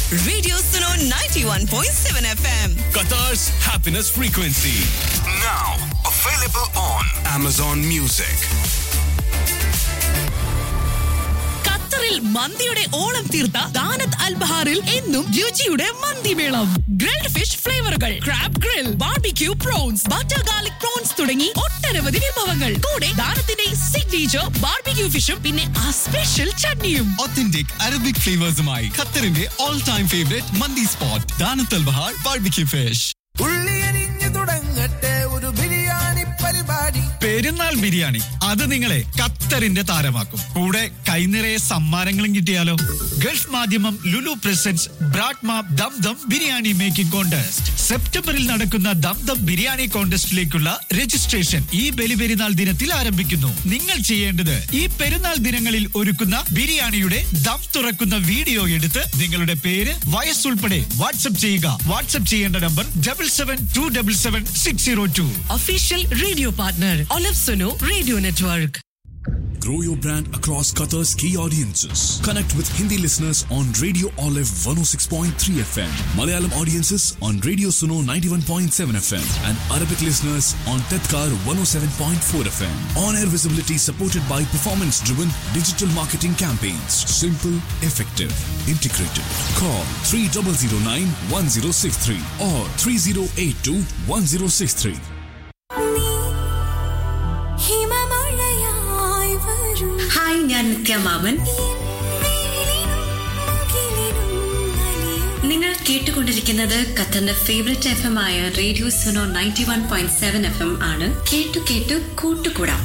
Radio Suno 91.7 FM. Qatar's happiness frequency. Now available on Amazon Music. ഖത്തറിൽ മന്തിയുടെ ഓളം തീർത്ത ദാനത്ത് അൽബഹാറിൽ എന്നും രുചിയുടെ മന്തിമേളം ഗ്രിൽഡ് ഫിഷ് ഫ്ലേവറുകൾ crab grill barbecue prawns butter garlic prawns തുടങ്ങി ഒട്ടനവധി വിഭവങ്ങൾ കൂടെ ദാനത്തിന്റെ സിഗ്നേച്ചർ ബാർബിക്യൂ ഫിഷും പിന്നെ ആ സ്പെഷ്യൽ ചട്നിയും authentic Arabic flavors-മായി ഖത്തറിന്റെ all time favorite മന്തി സ്പോട്ട് ദാനത്തൽ ബഹാർ ബാർബിക്യൂ ഫിഷ് ഉള്ളിയരിഞ്ഞു തുടങ്ങട്ടെ ഒരു ബിരിയാണി പരിപാടി പെരുന്നാൾ ബിരിയാണി അത് നിങ്ങളെ ഖത്തറിന്റെ താരമാക്കും കൂടെ കൈനിറയെ സമ്മാനങ്ങളും കിട്ടിയാലോ ഗൾഫ് മാധ്യമം ലുലു പ്രസൻസ് ബ്രാഡ്മ ദം ദം ബിരിയാണി മേക്കിംഗ് കോntest സെപ്റ്റംബറിൽ നടക്കുന്ന ദം ദം ബിരിയാണി കോntestലേക്കുള്ള രജിസ്ട്രേഷൻ ഈ ബലിപെരുന്നാൾ ദിനത്തിൽ ആരംഭിക്കുന്നു നിങ്ങൾ ചെയ്യേണ്ടത് ഈ പെരുന്നാൾ ദിനങ്ങളിൽ ഒരുക്കുന്ന ബിരിയാണിയുടെ ദം തുറക്കുന്ന വീഡിയോ എടുത്ത് നിങ്ങളുടെ പേര് വയസ്സുൾപ്പെടെ വാട്സ്ആപ്പ് ചെയ്യുക വാട്സ്ആപ്പ് ചെയ്യേണ്ട number double seven two double seven six zero two official radio partner ഒലഫ് Suno radio network Grow your brand across Qatar's key audiences. Connect with Hindi listeners on Radio Olive 106.3 FM, Malayalam audiences on Radio Suno 91.7 FM, and Arabic listeners on Tedkar 107.4 FM. On air visibility supported by performance driven digital marketing campaigns. Simple, effective, integrated. Call 3009 1063 or 3082 1063. ഹിമമഴയായി വരൂ hi ഞാൻ നിത്യ മാമൻ വെയിലിനും മുകിലിനും അലിയും നിങ്ങൾ കേട്ടുകൊണ്ടിരിക്കുന്നത് ഖത്തറിന്റെ favourite F M ആയ radio Suno ninety one point seven F M ആണ് കേട്ടു കേട്ടു കൂട്ടുകൂടാം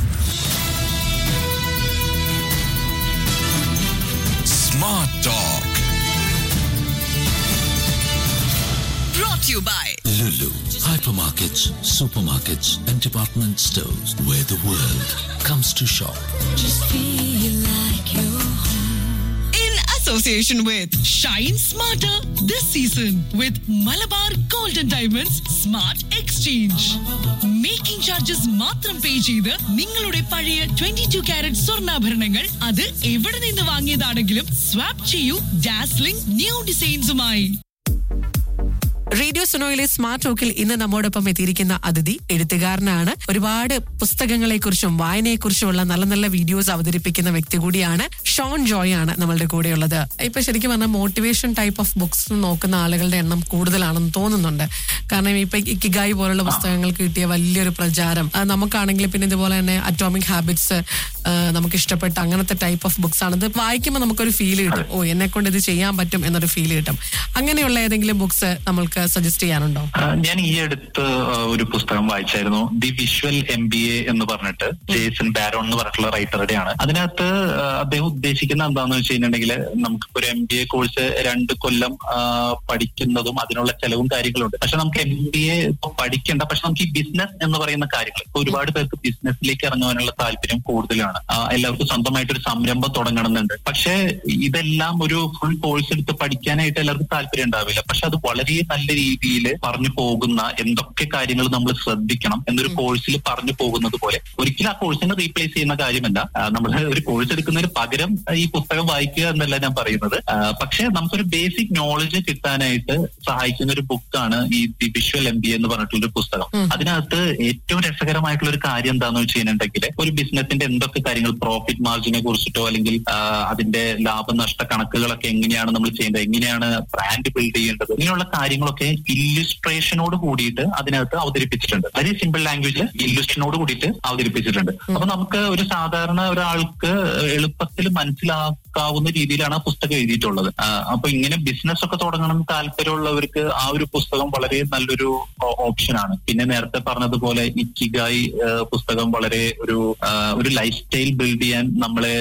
Smart Talk. Brought to you by Lulu, hypermarkets, supermarkets, and department stores where the world comes to shop. in association with Shine Smarter this season with Malabar Golden Diamonds Smart Exchange. Making charges മാത്രം pay ചെയ്ത് നിങ്ങളുടെ പഴയ twenty two carrot സ്വർണ്ണാഭരണങ്ങൾ അത് എവിടെ നിന്ന് വാങ്ങിയതാണെങ്കിലും swap ചെയ്യൂ ഡാസ്ലിംഗ് ന്യൂ ഡിസൈൻസുമായി റേഡിയോ സുനോയിലെ സ്മാർട്ട് ടോക്കിൽ ഇന്ന് നമ്മോടൊപ്പം എത്തിയിരിക്കുന്ന അതിഥി എഴുത്തുകാരനാണ് ഒരുപാട് പുസ്തകങ്ങളെക്കുറിച്ചും വായനയെക്കുറിച്ചുമുള്ള നല്ല നല്ല വീഡിയോസ് അവതരിപ്പിക്കുന്ന വ്യക്തി കൂടിയാണ് ഷോൺ ജോയ് ആണ് നമ്മളുടെ കൂടെയുള്ളത് ഇപ്പൊ ശരിക്കും പറഞ്ഞാൽ മോട്ടിവേഷൻ ടൈപ്പ് ഓഫ് ബുക്സ് നോക്കുന്ന ആളുകളുടെ എണ്ണം കൂടുതലാണെന്ന് തോന്നുന്നുണ്ട് കാരണം ഇപ്പൊ ഇക്കിഗായി പോലുള്ള പുസ്തകങ്ങൾക്ക് കിട്ടിയ വലിയൊരു പ്രചാരം അത് നമുക്കാണെങ്കിൽ പിന്നെ ഇതുപോലെ തന്നെ അറ്റോമിക് ഹാബിറ്റ്സ് നമുക്ക് ഇഷ്ടപ്പെട്ട അങ്ങനത്തെ ടൈപ്പ് ഓഫ് ബുക്സ് ആണ് ഇത് വായിക്കുമ്പോൾ നമുക്കൊരു ഫീൽ കിട്ടും ഓ എന്നെ കൊണ്ട് ഇത് ചെയ്യാൻ പറ്റും എന്നൊരു ഫീൽ കിട്ടും അങ്ങനെയുള്ള ഏതെങ്കിലും ബുക്സ് നമ്മൾക്ക് സജസ്റ്റ് ചെയ്യാനുണ്ടോ ആ, ഞാൻ ഈ അടുത്ത് ആ, ഒരു പുസ്തകം വായിച്ചായിരുന്നു the visual M B A എന്ന് പറഞ്ഞിട്ട് ജേസൺ ബാരോൺ എന്ന് പറഞ്ഞിട്ടുള്ള റൈറ്ററുടെയാണ് അതിനകത്ത് ആ, അദ്ദേഹം ഉദ്ദേശിക്കുന്ന എന്താണെന്ന് വെച്ച് കഴിഞ്ഞിട്ടുണ്ടെങ്കിൽ നമുക്ക് ഒരു എം ബി എ കോഴ്സ് രണ്ട് കൊല്ലം ആ, പഠിക്കുന്നതും അതിനുള്ള ചെലവും കാര്യങ്ങളുണ്ട് പക്ഷെ നമുക്ക് എം ബി എ ഇപ്പൊ പഠിക്കേണ്ട പക്ഷെ നമുക്ക് ഈ ബിസിനസ് എന്ന് പറയുന്ന കാര്യങ്ങൾ ഇപ്പൊ ഒരുപാട് പേർക്ക് ബിസിനസ്സിലേക്ക് ഇറങ്ങുവാനുള്ള താല്പര്യം കൂടുതലാണ് ആ, എല്ലാവർക്കും സ്വന്തമായിട്ട് ഒരു സംരംഭം തുടങ്ങണമെന്നുണ്ട് പക്ഷെ ഇതെല്ലാം ഒരു ഫുൾ കോഴ്സ് എടുത്ത് പഠിക്കാനായിട്ട് എല്ലാവർക്കും താല്പര്യം ഉണ്ടാവില്ല പക്ഷെ അത് വളരെ നല്ല രീതിയിൽ പറഞ്ഞു പോകുന്ന എന്തൊക്കെ കാര്യങ്ങൾ നമ്മൾ ശ്രദ്ധിക്കണം എന്നൊരു കോഴ്സിൽ പറഞ്ഞു പോകുന്നത് പോലെ ഒരിക്കലും ആ കോഴ്സിനെ റീപ്ലേസ് ചെയ്യുന്ന കാര്യമല്ല നമ്മൾ ഒരു കോഴ്സ് എടുക്കുന്നതിന് പകരം ഈ പുസ്തകം വായിക്കുക എന്നല്ല ഞാൻ പറയുന്നത് ആ, പക്ഷെ നമുക്കൊരു ബേസിക് നോളജ് കിട്ടാനായിട്ട് സഹായിക്കുന്ന ഒരു ബുക്കാണ് ഈ ദി വിഷ്വൽ എം ബി എന്ന് പറഞ്ഞിട്ടുള്ള ഒരു പുസ്തകം അതിനകത്ത് ഏറ്റവും രസകരമായിട്ടുള്ള ഒരു കാര്യം എന്താണെന്ന് വെച്ച് കഴിഞ്ഞിട്ടുണ്ടെങ്കിൽ ഒരു ബിസിനസിന്റെ എന്തൊക്കെ കാര്യങ്ങൾ പ്രോഫിറ്റ് മാർജിനെ കുറിച്ചിട്ടോ അല്ലെങ്കിൽ ആ, അതിന്റെ ലാഭനഷ്ട കണക്കുകളൊക്കെ എങ്ങനെയാണ് നമ്മൾ ചെയ്യേണ്ടത് എങ്ങനെയാണ് ബ്രാൻഡ് ബിൽഡ് ചെയ്യേണ്ടത് ഇങ്ങനെയുള്ള കാര്യങ്ങളൊക്കെ ഇല്ലുസ്ട്രേഷനോട് കൂടിയിട്ട് അതിനകത്ത് അവതരിപ്പിച്ചിട്ടുണ്ട് വെരി സിമ്പിൾ ലാംഗ്വേജിൽ ഇല്ലുസ്ട്രേഷനോട് കൂടിയിട്ട് അവതരിപ്പിച്ചിട്ടുണ്ട് അപ്പൊ നമുക്ക് ഒരു സാധാരണ ഒരാൾക്ക് എളുപ്പത്തിൽ മനസ്സിലാക്കാവുന്ന രീതിയിലാണ് ആ പുസ്തകം എഴുതിയിട്ടുള്ളത് ആ, അപ്പൊ ഇങ്ങനെ ബിസിനസ് ഒക്കെ തുടങ്ങണം എന്ന് താല്പര്യമുള്ളവർക്ക് ആ ഒരു പുസ്തകം വളരെ നല്ലൊരു ഓപ്ഷനാണ് പിന്നെ നേരത്തെ പറഞ്ഞതുപോലെ ഇക്കിഗായി ആ, പുസ്തകം വളരെ ഒരു ആ, ഒരു ലൈഫ് സ്റ്റൈൽ ബിൽഡ് ചെയ്യാൻ നമ്മളെ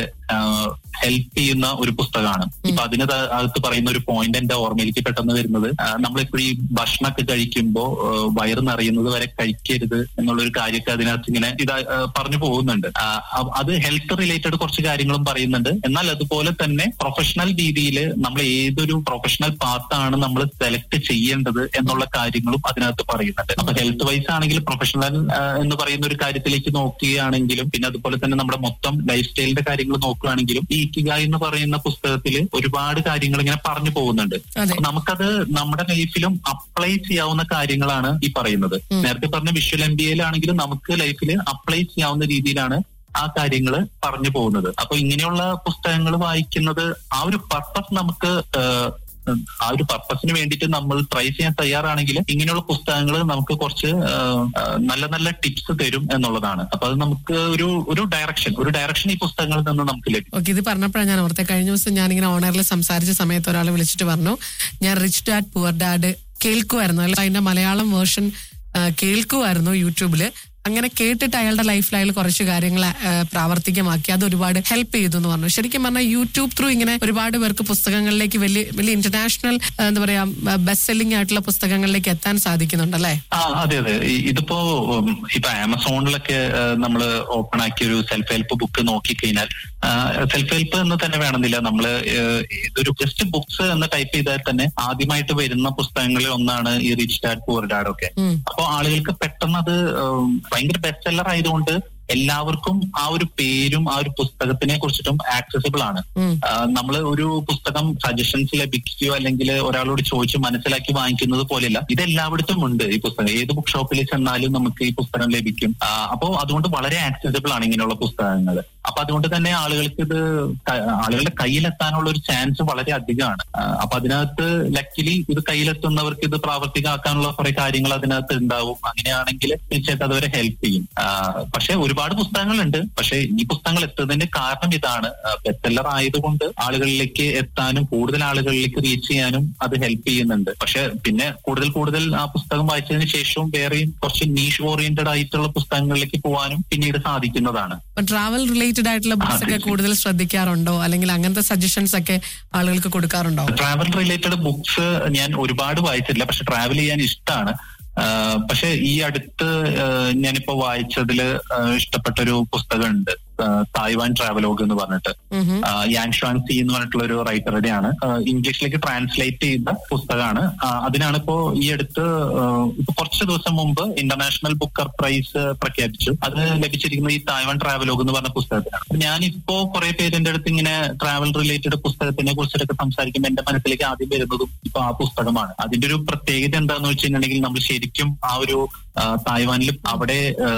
ഹെൽപ്പ് ചെയ്യുന്ന ഒരു പുസ്തകമാണ് ഇപ്പൊ അതിന് ത- അകത്ത് പറയുന്ന ഒരു പോയിന്റ് എന്റെ ഓർമ്മയിലേക്ക് പെട്ടെന്ന് വരുന്നത് ആ, നമ്മളിപ്പോഴും ഈ ഭക്ഷണമൊക്കെ കഴിക്കുമ്പോൾ വയറ് നിറയുന്നത് വരെ കഴിക്കരുത് എന്നുള്ള ഒരു കാര്യമൊക്കെ അതിനകത്ത് ഇങ്ങനെ ഇത് പറഞ്ഞു പോകുന്നുണ്ട് ആ, അ- അത് ഹെൽത്ത് റിലേറ്റഡ് കുറച്ച് കാര്യങ്ങളും പറയുന്നുണ്ട് എന്നാൽ അതുപോലെ തന്നെ പ്രൊഫഷണൽ രീതിയിൽ നമ്മൾ ഏതൊരു പ്രൊഫഷണൽ പാത്താണ് നമ്മൾ സെലക്ട് ചെയ്യേണ്ടത് എന്നുള്ള കാര്യങ്ങളും അതിനകത്ത് പറയുന്നുണ്ട് അപ്പൊ ഹെൽത്ത് വൈസ് ആണെങ്കിൽ പ്രൊഫഷണൽ എന്ന് പറയുന്ന ഒരു കാര്യത്തിലേക്ക് നോക്കുകയാണെങ്കിലും പിന്നെ അതുപോലെ തന്നെ നമ്മുടെ മൊത്തം ലൈഫ് സ്റ്റൈലിന്റെ കാര്യങ്ങൾ നോക്കുകയാണെങ്കിലും ഈ ഇക്കിഗ എന്ന് പറയുന്ന പുസ്തകത്തിൽ ഒരുപാട് കാര്യങ്ങൾ ഇങ്ങനെ പറഞ്ഞു പോകുന്നുണ്ട് അപ്പൊ നമുക്കത് നമ്മുടെ ലൈഫിലും അപ്ലൈ ചെയ്യാവുന്ന കാര്യങ്ങളാണ് ഈ പറയുന്നത് നേരത്തെ പറഞ്ഞ വിഷ്വൽ എം ബി എയിലാണെങ്കിലും നമുക്ക് ലൈഫിൽ അപ്ലൈ ചെയ്യാവുന്ന രീതിയിലാണ് ആ കാര്യങ്ങൾ പറഞ്ഞു പോകുന്നത് അപ്പൊ ഇങ്ങനെയുള്ള പുസ്തകങ്ങൾ വായിക്കുന്നത് ആ ഒരു പർപ്പസ് നമുക്ക് ഏഹ്, ആ ഒരു പർപ്പസിന് വേണ്ടിയിട്ട് നമ്മൾ ട്രൈ ചെയ്യാൻ തയ്യാറാണെങ്കിൽ ഇങ്ങനെയുള്ള പുസ്തകങ്ങൾ നമുക്ക് കുറച്ച് ഏഹ്, ഏഹ്, നല്ല നല്ല ടിപ്സ് തരും എന്നുള്ളതാണ് അപ്പൊ അത് നമുക്ക് ഒരു ഒരു ഡയറക്ഷൻ ഒരു ഡയറക്ഷൻ ഈ പുസ്തകങ്ങളിൽ നിന്ന് നമുക്ക് ലഭിക്കും ഓക്കെ ഇത് പറഞ്ഞപ്പോഴാണ് ഞാൻ ഓർത്തെ കഴിഞ്ഞ ദിവസം ഞാനിങ്ങനെ ഓണറിൽ സംസാരിച്ച സമയത്ത് ഒരാൾ വിളിച്ചിട്ട് പറഞ്ഞു ഞാൻ റിച്ച് ഡാഡ് പുവർ ഡാഡ് കേൾക്കുമായിരുന്നു അല്ല അതിന്റെ മലയാളം വേർഷൻ കേൾക്കുമായിരുന്നു യൂട്യൂബില് അങ്ങനെ കേട്ടിട്ട് അയാളുടെ ലൈഫിൽ അയാൾ കുറച്ച് കാര്യങ്ങൾ ആ, പ്രാവർത്തികമാക്കി അത് ഒരുപാട് ഹെൽപ്പ് ചെയ്തു എന്ന് പറഞ്ഞു ശരിക്കും പറഞ്ഞാൽ യൂട്യൂബ് ത്രൂ ഇങ്ങനെ ഒരുപാട് പേർക്ക് പുസ്തകങ്ങളിലേക്ക് വലിയ വലിയ ഇന്റർനാഷണൽ എന്താ പറയാ ബെസ്റ്റ് സെല്ലിംഗ് ആയിട്ടുള്ള പുസ്തകങ്ങളിലേക്ക് എത്താൻ സാധിക്കുന്നുണ്ടല്ലേ ആ അതെ അതെ ഈ- ഇതിപ്പോ ഉം, ഇപ്പൊ ആമസോണിലൊക്കെ നമ്മൾ ഓപ്പൺ ആക്കിയ ഒരു സെൽഫ് ഹെൽപ്പ് ബുക്ക് നോക്കിക്കഴിഞ്ഞാൽ സെൽഫ് ഹെൽപ്പ് എന്ന് തന്നെ വേണമെന്നില്ല നമ്മൾ ഇതൊരു ജസ്റ്റ് ബുക്സ് എന്ന് ടൈപ്പ് ചെയ്താൽ തന്നെ ആദ്യമായിട്ട് വരുന്ന പുസ്തകങ്ങളിൽ ഒന്നാണ് ഈ റിച്ച് ഡാഡ് പൂർ ഡാഡ് ഒക്കെ അപ്പൊ ആളുകൾക്ക് പെട്ടെന്ന് അത് ഉം, ഭയങ്കര ബെസ്റ്റ് സെല്ലർ ആയതുകൊണ്ട് എല്ലാവർക്കും ആ ഒരു പേരും ആ ഒരു പുസ്തകത്തിനെ കുറിച്ചിട്ടും ആക്സസിബിൾ ആണ് നമ്മൾ ഒരു പുസ്തകം സജഷൻസ് ലഭിക്കുകയോ അല്ലെങ്കിൽ ഒരാളോട് ചോദിച്ച് മനസ്സിലാക്കി വാങ്ങിക്കുന്നത് പോലെയല്ല ഇത് എല്ലായിടത്തും ഉണ്ട് ഈ പുസ്തകം ഏത് ബുക്ക് ഷോപ്പിൽ ചെന്നാലും നമുക്ക് ഈ പുസ്തകം ലഭിക്കും ആ, അപ്പോ അതുകൊണ്ട് വളരെ ആക്സസിബിൾ ആണ് ഇങ്ങനെയുള്ള പുസ്തകങ്ങൾ അപ്പൊ അതുകൊണ്ട് തന്നെ ആളുകൾക്ക് ഇത് ക- ആളുകളുടെ കയ്യിലെത്താനുള്ള ഒരു ചാൻസ് വളരെ അധികമാണ് ആ, അപ്പൊ അതിനകത്ത് ലക്കിലി ഇത് കയ്യിലെത്തുന്നവർക്ക് ഇത് പ്രാവർത്തികമാക്കാനുള്ള കുറെ കാര്യങ്ങൾ അതിനകത്ത് ഉണ്ടാവും അങ്ങനെയാണെങ്കിൽ തീർച്ചയായിട്ടും അതുവരെ ഹെൽപ്പ് ചെയ്യും ആ, പക്ഷെ ഒരുപാട് പുസ്തകങ്ങളുണ്ട് പക്ഷെ ഈ പുസ്തകങ്ങൾ എത്തുന്നതിന്റെ കാരണം ഇതാണ് ബെസ്റ്റെല്ലർ ആയതുകൊണ്ട് ആളുകളിലേക്ക് എത്താനും കൂടുതൽ ആളുകളിലേക്ക് റീച്ച് ചെയ്യാനും അത് ഹെൽപ്പ് ചെയ്യുന്നുണ്ട് പക്ഷെ പിന്നെ കൂടുതൽ കൂടുതൽ ആ പുസ്തകം വായിച്ചതിന് ശേഷവും വേറെയും കുറച്ച് നീഷ് ഓറിയന്റഡ് ആയിട്ടുള്ള പുസ്തകങ്ങളിലേക്ക് പോകാനും പിന്നീട് സാധിക്കുന്നതാണ് ട്രാവൽ റിലേറ്റഡ് ആയിട്ടുള്ള ബുക്സ് ഒക്കെ കൂടുതൽ ശ്രദ്ധിക്കാറുണ്ടോ അല്ലെങ്കിൽ അങ്ങനത്തെ സജഷൻസ് ഒക്കെ ആളുകൾക്ക് കൊടുക്കാറുണ്ടോ ട്രാവൽ റിലേറ്റഡ് ബുക്സ് ഞാൻ ഒരുപാട് വായിച്ചിട്ടില്ല പക്ഷെ ട്രാവൽ ചെയ്യാൻ ഇഷ്ടമാണ് പക്ഷെ ഈ അടുത്ത് ആ, ഞാനിപ്പോ വായിച്ചതില് ആ, ഇഷ്ടപ്പെട്ട ഒരു പുസ്തകമുണ്ട് ആ, തായ്വാൻ ട്രാവലോഗ് എന്ന് പറഞ്ഞിട്ട് ആ, യാൻ ഷ്വാൻ സി എന്ന് പറഞ്ഞിട്ടുള്ള ഒരു റൈറ്ററുടെയാണ് ആ, ഇംഗ്ലീഷിലേക്ക് ട്രാൻസ്ലേറ്റ് ചെയ്ത പുസ്തകമാണ് ആ, അതിനാണ് ഇപ്പോ ഈ അടുത്ത് ആ, ഇപ്പൊ കുറച്ച് ദിവസം മുമ്പ് ഇന്റർനാഷണൽ ബുക്കർ പ്രൈസ് പ്രഖ്യാപിച്ചു അത് ലഭിച്ചിരിക്കുന്നത് ഈ തായ്വാൻ ട്രാവലോഗ് എന്ന് പറഞ്ഞ പുസ്തകത്തിനാണ് അപ്പൊ ഞാനിപ്പോ കുറെ പേരെന്റെ അടുത്ത് ഇങ്ങനെ ട്രാവൽ റിലേറ്റഡ് പുസ്തകത്തിനെ കുറിച്ചിട്ടൊക്കെ സംസാരിക്കുമ്പോൾ എന്റെ മനസ്സിലേക്ക് ആദ്യം വരുന്നതും ഇപ്പൊ ആ പുസ്തകമാണ് അതിന്റെ ഒരു പ്രത്യേകത എന്താന്ന് വെച്ചിട്ടുണ്ടെങ്കിൽ നമ്മൾ ശരിക്കും ആ ഒരു ആ, തായ്വാനിൽ അവിടെ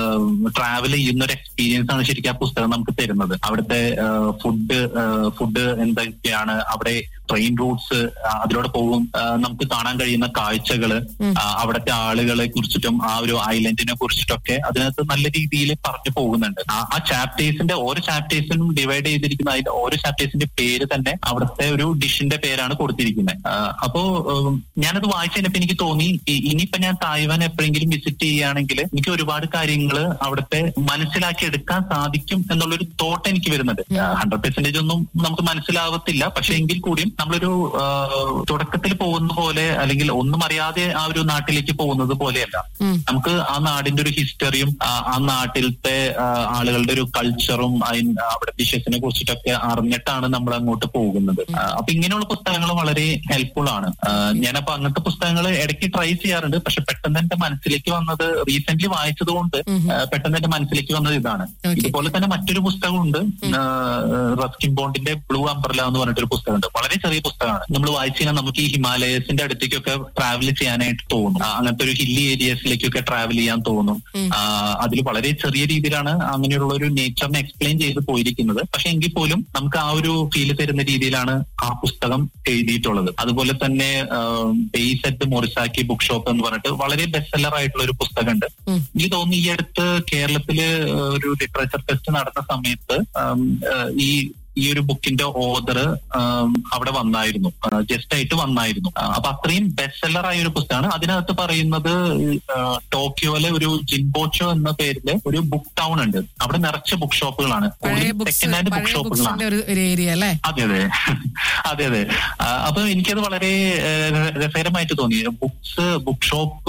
ട്രാവൽ ചെയ്യുന്ന ഒരു എക്സ്പീരിയൻസ് ആണ് ശരിക്കും ആ പുസ്തകം നമുക്ക് തരുന്നത് അവിടുത്തെ ഫുഡ് ഫുഡ് എന്തൊക്കെയാണ് അവിടെ ട്രെയിൻ റൂട്ട്സ് അതിലൂടെ പോകും ആ, നമുക്ക് കാണാൻ കഴിയുന്ന കാഴ്ചകള് ആ, അവിടുത്തെ ആളുകളെ കുറിച്ചിട്ടും ആ ഒരു ഐലൻഡിനെ കുറിച്ചിട്ടൊക്കെ അതിനകത്ത് നല്ല രീതിയിൽ പറഞ്ഞു പോകുന്നുണ്ട് ആ ആ ചാപ്റ്റേഴ്സിന്റെ ഓരോ ചാപ്റ്റേഴ്സിനും ഡിവൈഡ് ചെയ്തിരിക്കുന്ന അതിന്റെ ഓരോ ചാപ്റ്റേഴ്സിന്റെ പേര് തന്നെ അവിടുത്തെ ഒരു ഡിഷിന്റെ പേരാണ് കൊടുത്തിരിക്കുന്നത് ആ, അപ്പോ ഉം, ഞാനത് വായിച്ചു കഴിഞ്ഞപ്പോ എനിക്ക് തോന്നി ഇ- ഇനിയിപ്പോ ഞാൻ തായ്വാൻ എപ്പോഴെങ്കിലും വിസിറ്റ് ചെയ്യുകയാണെങ്കിൽ എനിക്ക് ഒരുപാട് കാര്യങ്ങൾ അവിടുത്തെ മനസ്സിലാക്കി എടുക്കാൻ സാധിക്കും എന്നുള്ളൊരു തോട്ട് എനിക്ക് വരുന്നുണ്ട് ഹൺഡ്രഡ് പെർസെന്റേജ് ഒന്നും നമുക്ക് മനസ്സിലാവത്തില്ല പക്ഷെ എങ്കിൽ കൂടിയും നമ്മളൊരു ആ, തുടക്കത്തിൽ പോകുന്ന പോലെ അല്ലെങ്കിൽ ഒന്നും അറിയാതെ ആ ഒരു നാട്ടിലേക്ക് പോകുന്നത് പോലെയല്ല നമുക്ക് ആ നാടിന്റെ ഒരു ഹിസ്റ്ററിയും ആ ആ നാട്ടിലത്തെ ആ, ആളുകളുടെ ഒരു കൾച്ചറും അതിന് അവിടെ ഡിഷസിനെ കുറിച്ചിട്ടൊക്കെ അറിഞ്ഞിട്ടാണ് നമ്മൾ അങ്ങോട്ട് പോകുന്നത് ആ, അപ്പൊ ഇങ്ങനെയുള്ള പുസ്തകങ്ങൾ വളരെ ഹെൽപ്ഫുൾ ആണ് ആ, ഞാനപ്പോ അങ്ങനത്തെ പുസ്തകങ്ങൾ ഇടയ്ക്ക് ട്രൈ ചെയ്യാറുണ്ട് പക്ഷെ പെട്ടെന്ന് എന്റെ മനസ്സിലേക്ക് വന്നത് റീസെന്റ് വായിച്ചത് കൊണ്ട് ആ, പെട്ടെന്ന് എന്റെ മനസ്സിലേക്ക് വന്നത് ഇതാണ് ഇതുപോലെ തന്നെ മറ്റൊരു പുസ്തകമുണ്ട് ആ, റസ്കിൻ ബോണ്ടിന്റെ ബ്ലൂ അംബ്രല എന്ന് പറഞ്ഞിട്ടൊരു പുസ്തകമുണ്ട് വളരെ ചെറിയ പുസ്തകമാണ് നമ്മൾ വായിച്ചു കഴിഞ്ഞാൽ നമുക്ക് ഈ ഹിമാലയസിന്റെ അടുത്തേക്കൊക്കെ ട്രാവൽ ചെയ്യാനായിട്ട് തോന്നും ആ, അങ്ങനത്തെ ഒരു ഹില്ലി ഏരിയസിലേക്കൊക്കെ ട്രാവൽ ചെയ്യാൻ തോന്നും അതിൽ വളരെ ചെറിയ രീതിയിലാണ് അങ്ങനെയുള്ള ഒരു നേച്ചറിനെ എക്സ്പ്ലെയിൻ ചെയ്ത് പോയിരിക്കുന്നത് പക്ഷെ എങ്കിൽ പോലും നമുക്ക് ആ ഒരു ഫീല് തരുന്ന രീതിയിലാണ് ആ പുസ്തകം എഴുതിയിട്ടുള്ളത് അതുപോലെ തന്നെ base at Morisaki book shop എന്ന് പറഞ്ഞിട്ട് വളരെ ബെസ്റ്റ് സെല്ലർ ആയിട്ടുള്ള ഒരു പുസ്തകമുണ്ട് എനിക്ക് തോന്നുന്നു ഈ അടുത്ത് കേരളത്തില് ആ, ഒരു ലിറ്ററേച്ചർ ഫെസ്റ്റ് നടന്ന സമയത്ത് ആം, ആ, ഈ ഈ ഒരു ബുക്കിന്റെ ഓർഡർ അവിടെ വന്നായിരുന്നു ജസ്റ്റ് ആയിട്ട് വന്നായിരുന്നു ആ, അപ്പൊ അത്രയും ബെസ്റ്റ് സെല്ലർ ആയ ഒരു പുസ്തകമാണ് അതിനകത്ത് പറയുന്നത് ആ, ടോക്കിയോയിലെ ഒരു ജിൻബോച്ചോ എന്ന പേരില് ഒരു ബുക്ക് ടൗൺ ഉണ്ട് അവിടെ നിറച്ച ബുക്ക് ഷോപ്പുകളാണ് പഴയ ബുക്സ് സെക്കൻഡ് ഹാൻഡ് ബുക്ക് പഴയ ഷോപ്പുകളാണ് ബുക്സിന്റെ ഒരു ഒരു ഏരിയ അല്ലേ അതെ അതെ അതെ അതെ ആ, അപ്പൊ എനിക്കത് വളരെ ഏഹ്, രസകരമായിട്ട് തോന്നി ബുക്സ് ബുക്ക് ഷോപ്പുകൾക്ക്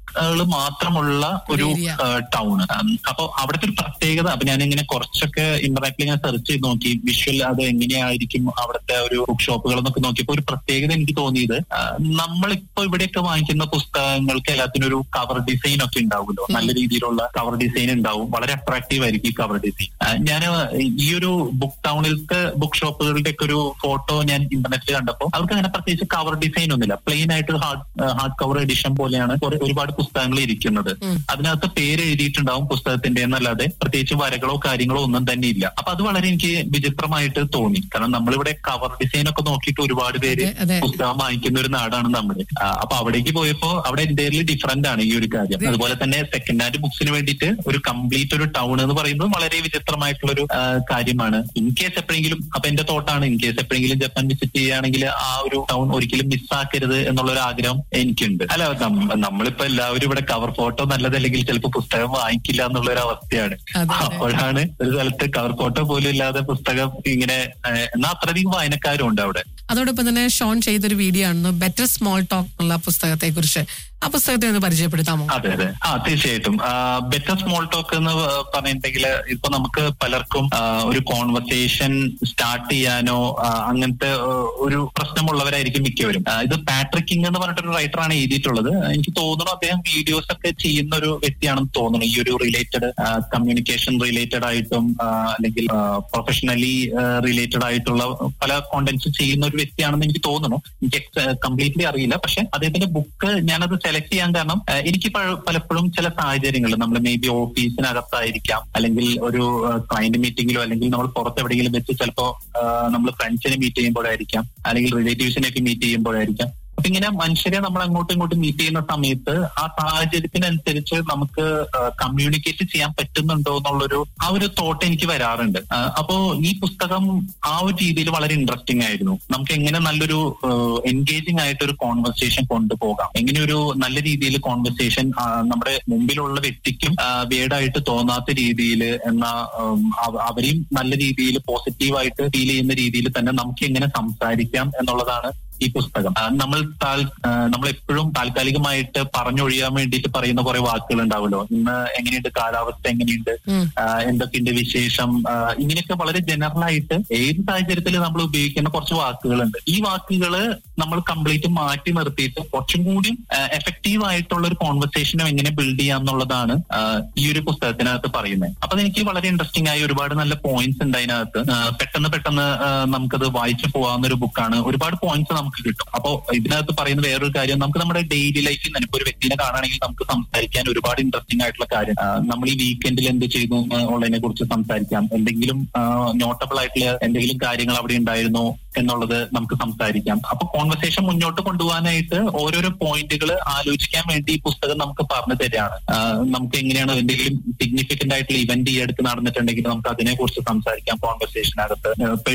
ബുക്കുകൾ മാത്രമുള്ള ഒരു Area. ടൗൺ അപ്പൊ അവിടുത്തെ ഒരു പ്രത്യേകത അപ്പൊ ഞാൻ ഇങ്ങനെ കുറച്ചൊക്കെ ഇന്റർനെറ്റിൽ ഇങ്ങനെ സെർച്ച് ചെയ്ത് നോക്കി വിഷ്വൽ അത് എങ്ങനെയായിരിക്കും അവിടുത്തെ ഒരു ബുക്ക് ഷോപ്പുകൾ എന്നൊക്കെ നോക്കിയപ്പോൾ ഒരു പ്രത്യേകത എനിക്ക് തോന്നിയത് ആ, നമ്മളിപ്പോ ഇവിടെയൊക്കെ വാങ്ങിക്കുന്ന പുസ്തകങ്ങൾക്ക് എല്ലാത്തിനും ഒരു കവർ ഡിസൈൻ ഒക്കെ ഉണ്ടാവുമല്ലോ നല്ല രീതിയിലുള്ള കവർ ഡിസൈൻ ഉണ്ടാവും വളരെ അട്രാക്റ്റീവ് ആയിരിക്കും ഈ കവർ ഡിസൈൻ ഞാൻ ഈ ഒരു ബുക്ക് ടൗണിലത്തെ ബുക്ക് ഷോപ്പുകളുടെ ഒക്കെ ഒരു ഫോട്ടോ ഞാൻ ഇന്റർനെറ്റിൽ കണ്ടപ്പോൾ അവർക്ക് അങ്ങനെ പ്രത്യേകിച്ച് കവർ ഡിസൈൻ ഒന്നുമില്ല പ്ലെയിൻ ആയിട്ട് ഹാർഡ് ഹാർഡ് കവർ എഡിഷൻ പോലെയാണ് കുറെ- ഒരുപാട് പുസ്തകങ്ങൾ ഇരിക്കുന്നത് അതിനകത്ത് പേര് എഴുതിയിട്ടുണ്ടാവും പുസ്തകത്തിന്റെ എന്നല്ലാതെ പ്രത്യേകിച്ച് വരകളോ കാര്യങ്ങളോ ഒന്നും തന്നെ ഇല്ല അപ്പൊ അത് വളരെ എനിക്ക് വിചിത്രമായിട്ട് തോന്നി കാരണം നമ്മളിവിടെ കവർ ഡിസൈൻ ഒക്കെ നോക്കിയിട്ട് ഒരുപാട് പേര് അതെ, അതെ. പുസ്തകം വാങ്ങിക്കുന്ന ഒരു നാടാണ് നമ്മുടെ ആ, അപ്പൊ അവിടേക്ക് പോയപ്പോ അവിടെ ഇന്ത്യയിൽ ഡിഫറെന്റ് ആണ് ഈ ഒരു കാര്യം അതുപോലെ തന്നെ സെക്കൻഡ് ഹാൻഡ് ബുക്സിന് വേണ്ടിയിട്ട് ഒരു കംപ്ലീറ്റ് ഒരു ടൗൺ എന്ന് പറയുന്നത് വളരെ വിചിത്രമായിട്ടുള്ള ഒരു ആ, കാര്യമാണ് ഇൻ കേസ് എപ്പോഴെങ്കിലും അപ്പൊ എന്റെ തോട്ടാണ് ഇൻ കേസ് എപ്പോഴെങ്കിലും ജപ്പാൻ വിസിറ്റ് ചെയ്യുകയാണെങ്കിൽ ആ ഒരു ടൗൺ ഒരിക്കലും മിസ്സാക്കരുത് എന്നുള്ള ഒരു ആഗ്രഹം എനിക്കുണ്ട് അല്ല നം- നമ്മളിപ്പോ എല്ലാവരും ഇവിടെ കവർ ഫോട്ടോ നല്ലതല്ലെങ്കിൽ ചിലപ്പോൾ പുസ്തകം വാങ്ങിക്കില്ല എന്നുള്ള ഒരു അവസ്ഥയാണ് അതെ, അതെ. അപ്പോഴാണ് ഒരു സ്ഥലത്ത് കവർ ഫോട്ടോ പോലും ഇല്ലാതെ പുസ്തകം ഇങ്ങനെ ആ, എന്നാ അത്രയധികം വായനക്കാരും ഉണ്ട് അവിടെ അതോടൊപ്പം തന്നെ ഷോൺ ചെയ്തൊരു വീഡിയോ ആണെന്ന് ബെറ്റർ സ്മോൾ ടോക്ക് എന്നുള്ള പുസ്തകത്തെ കുറിച്ച് ആ പുസ്തകത്തെ ഒന്ന് പരിചയപ്പെടുത്താമോ അതെ അതെ ആ തീർച്ചയായിട്ടും ബെറ്റർ സ്മോൾ ടോക്ക് എന്ന് പറഞ്ഞിട്ടുണ്ടെങ്കിൽ ഇപ്പൊ നമുക്ക് പലർക്കും ആ, ഒരു കോൺവെർസേഷൻ സ്റ്റാർട്ട് ചെയ്യാനോ ആ, അങ്ങനത്തെ ആ, ഒരു പ്രശ്നമുള്ളവരായിരിക്കും മിക്കവരും ആ, ഇത് പാട്രിക് കിങ് എന്ന് പറഞ്ഞിട്ടൊരു റൈറ്ററാണ് എഴുതിയിട്ടുള്ളത് എനിക്ക് തോന്നുന്നു അദ്ദേഹം വീഡിയോസ് ഒക്കെ ചെയ്യുന്ന ഒരു വ്യക്തിയാണെന്ന് തോന്നുന്നു ഈ ഒരു റിലേറ്റഡ് കമ്മ്യൂണിക്കേഷൻ റിലേറ്റഡ് ആയിട്ടും ആ, അല്ലെങ്കിൽ പ്രൊഫഷണലി റിലേറ്റഡ് ആയിട്ടുള്ള പല കോണ്ടന്റ്സ് ചെയ്യുന്ന ഒരു വ്യക്തിയാണെന്ന് എനിക്ക് തോന്നുന്നു എനിക്ക് കംപ്ലീറ്റ്ലി അറിയില്ല പക്ഷെ അദ്ദേഹത്തിന്റെ ബുക്ക് ഞാനത് സെലക്ട് ചെയ്യാൻ കാരണം ആ, എനിക്ക് പഴ- പലപ്പോഴും ചില സാഹചര്യങ്ങൾ നമ്മൾ മേ ബി ഓഫീസിനകത്തായിരിക്കാം അല്ലെങ്കിൽ ഒരു ക്ലയന്റ് മീറ്റിംഗിലോ അല്ലെങ്കിൽ നമ്മൾ പുറത്ത് എവിടെയെങ്കിലും വെച്ച് ചിലപ്പോ നമ്മൾ ഫ്രണ്ട്സിനെ മീറ്റ് ചെയ്യുമ്പോഴായിരിക്കാം അല്ലെങ്കിൽ റിലേറ്റീവ്സിനെയൊക്കെ മീറ്റ് ചെയ്യുമ്പോഴായിരിക്കാം അപ്പൊ ഇങ്ങനെ മനുഷ്യരെ നമ്മൾ അങ്ങോട്ടും ഇങ്ങോട്ടും മീറ്റ് ചെയ്യുന്ന സമയത്ത് ആ സാഹചര്യത്തിനനുസരിച്ച് നമുക്ക് കമ്മ്യൂണിക്കേറ്റ് ചെയ്യാൻ പറ്റുന്നുണ്ടോ എന്നുള്ളൊരു ആ ഒരു തോട്ട് എനിക്ക് വരാറുണ്ട് ആ, അപ്പോ ഈ പുസ്തകം ആ ഒരു രീതിയിൽ വളരെ ഇൻട്രസ്റ്റിംഗ് ആയിരുന്നു നമുക്ക് എങ്ങനെ നല്ലൊരു എൻഗേജിങ് ആയിട്ട് ഒരു കോൺവെർസേഷൻ കൊണ്ടുപോകാം എങ്ങനെ ഒരു നല്ല രീതിയിൽ കോൺവെർസേഷൻ നമ്മുടെ മുമ്പിലുള്ള വ്യക്തിക്കും വേടായിട്ട് തോന്നാത്ത രീതിയിൽ എന്നാ ഉം, അവ- അവരെയും നല്ല രീതിയിൽ പോസിറ്റീവായിട്ട് ഫീൽ ചെയ്യുന്ന രീതിയിൽ തന്നെ നമുക്ക് എങ്ങനെ സംസാരിക്കാം എന്നുള്ളതാണ് ഈ പുസ്തകം ആ, നമ്മൾ താൽ ആ, നമ്മൾ എപ്പോഴും താൽക്കാലികമായിട്ട് പറഞ്ഞൊഴിയാൻ വേണ്ടിയിട്ട് പറയുന്ന കുറെ വാക്കുകൾ ഉണ്ടാവുമല്ലോ ഇന്ന് എങ്ങനെയുണ്ട് കാലാവസ്ഥ എങ്ങനെയുണ്ട് ആ, എന്തൊക്കെയുണ്ട് വിശേഷം ആ, ഇങ്ങനെയൊക്കെ വളരെ ജനറൽ ആയിട്ട് ഏത് സാഹചര്യത്തിൽ നമ്മൾ ഉപയോഗിക്കുന്ന കുറച്ച് വാക്കുകളുണ്ട് ഈ വാക്കുകള് നമ്മൾ കംപ്ലീറ്റ് മാറ്റി നിർത്തിയിട്ട് കുറച്ചും കൂടി എഫക്റ്റീവ് ആയിട്ടുള്ള ഒരു കോൺവെർസേഷനും എങ്ങനെ ബിൽഡ് ചെയ്യാം എന്നുള്ളതാണ് ആ, ഈ ഒരു പുസ്തകത്തിനകത്ത് പറയുന്നത് അപ്പൊ അതെനിക്ക് വളരെ ഇൻട്രസ്റ്റിംഗ് ആയി ഒരുപാട് നല്ല പോയിന്റ്സ് ഉണ്ട് അതിനകത്ത് ആ, പെട്ടെന്ന് പെട്ടെന്ന് ആ, നമുക്കത് വായിച്ചു പോകാവുന്ന ഒരു ബുക്കാണ് ഒരുപാട് പോയിന്റ്സ് നമുക്ക് കിട്ടും അപ്പോ ഇതിനകത്ത് പറയുന്ന വേറൊരു കാര്യം നമുക്ക് നമ്മുടെ ഡെയിലി ലൈഫിൽ തന്നെ ഇപ്പൊ ഒരു വ്യക്തിനെ കാണുകയാണെങ്കിൽ നമുക്ക് സംസാരിക്കാൻ ഒരുപാട് ഇൻട്രസ്റ്റിംഗ് ആയിട്ടുള്ള കാര്യം ആ, നമ്മൾ ഈ വീക്കെൻഡിൽ എന്ത് ചെയ്തു ആ, ഉള്ളതിനെ കുറിച്ച് സംസാരിക്കാം എന്തെങ്കിലും നോട്ടബിൾ ആയിട്ടുള്ള എന്തെങ്കിലും കാര്യങ്ങൾ അവിടെ ഉണ്ടായിരുന്നോ എന്നുള്ളത് നമുക്ക് സംസാരിക്കാം അപ്പൊ കോൺവെർസേഷൻ മുന്നോട്ട് കൊണ്ടുപോകാനായിട്ട് ഓരോരോ പോയിന്റുകൾ ആലോചിക്കാൻ വേണ്ടി ഈ പുസ്തകം നമുക്ക് പറഞ്ഞു തരികയാണ് ആ, നമുക്ക് എങ്ങനെയാണ് എന്തെങ്കിലും സിഗ്നിഫിക്കന്റ് ആയിട്ടുള്ള ഇവന്റ് ഈ അടുത്ത് നടന്നിട്ടുണ്ടെങ്കിൽ നമുക്ക് അതിനെ കുറിച്ച് സംസാരിക്കാം കോൺവെർസേഷനകത്ത്